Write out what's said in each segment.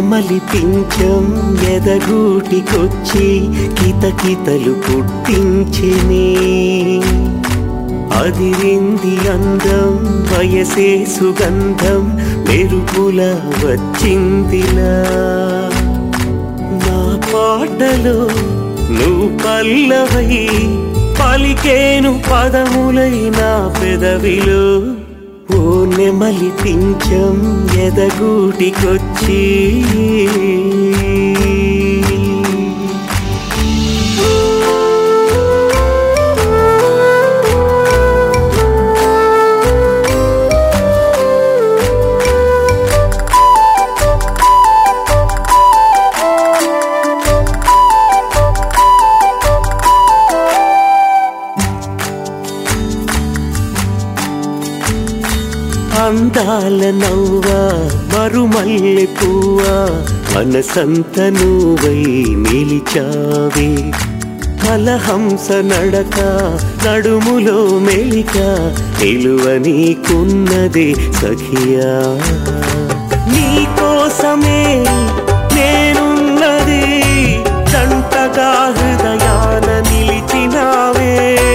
నెమలి పించం ఎదగూటికొచ్చి కితకితలు పుట్టించినే అదిరింది అందం వయసే సుగంధం మెరుపుల వచ్చిందిలా నా పాటలో నువ్వు పల్లవై పలికేను పదములై నా పెదవిలో ఓ నెమలి పించం ఎదగూటికొచ్చి అందాల నవ్వా మరుమల్లె పువ్వా మనసంత నువ్వై నిలిచావే కలహంస నడక నడుములో మెలిక నిలువ నీకున్నదే సఖియా నీకోసమే నేనున్నది జంటగా హృదయాన నిలిచినావే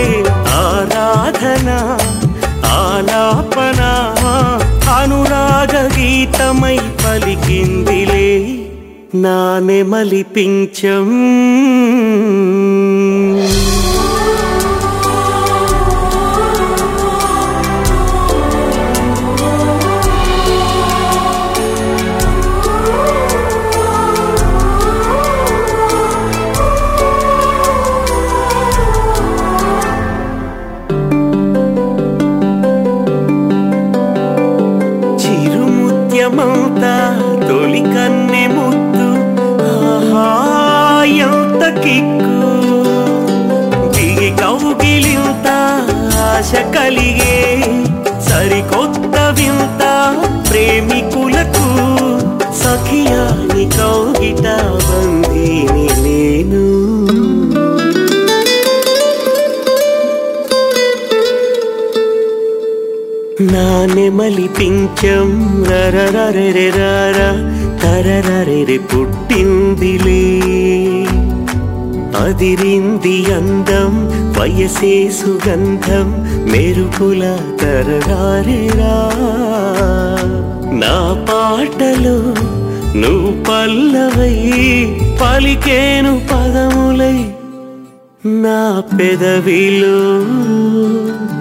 ఆరాధన ఆలాపన అనురాగ గీతమై పలికిందిలే నా నెమలి పించం చిరుముత్యమంతా తొలి కన్నె ముద్దు ఆహా ఎంత కిక్కు దిగి కౌగిలింత ఆశ కలిగే సరికొత్త వింత ప్రేమికులకు సఖియాని కౌగిట బందీని నేను నా నెమలి పించం రరరరె రర తరరరె పుట్టిందిలే అదిరింది అందం వయసే సుగంధం మెరుపుల తరరారెరా నా పాటలో నువ్వు పల్లవై పలికేను పదములై నా పెదవిలో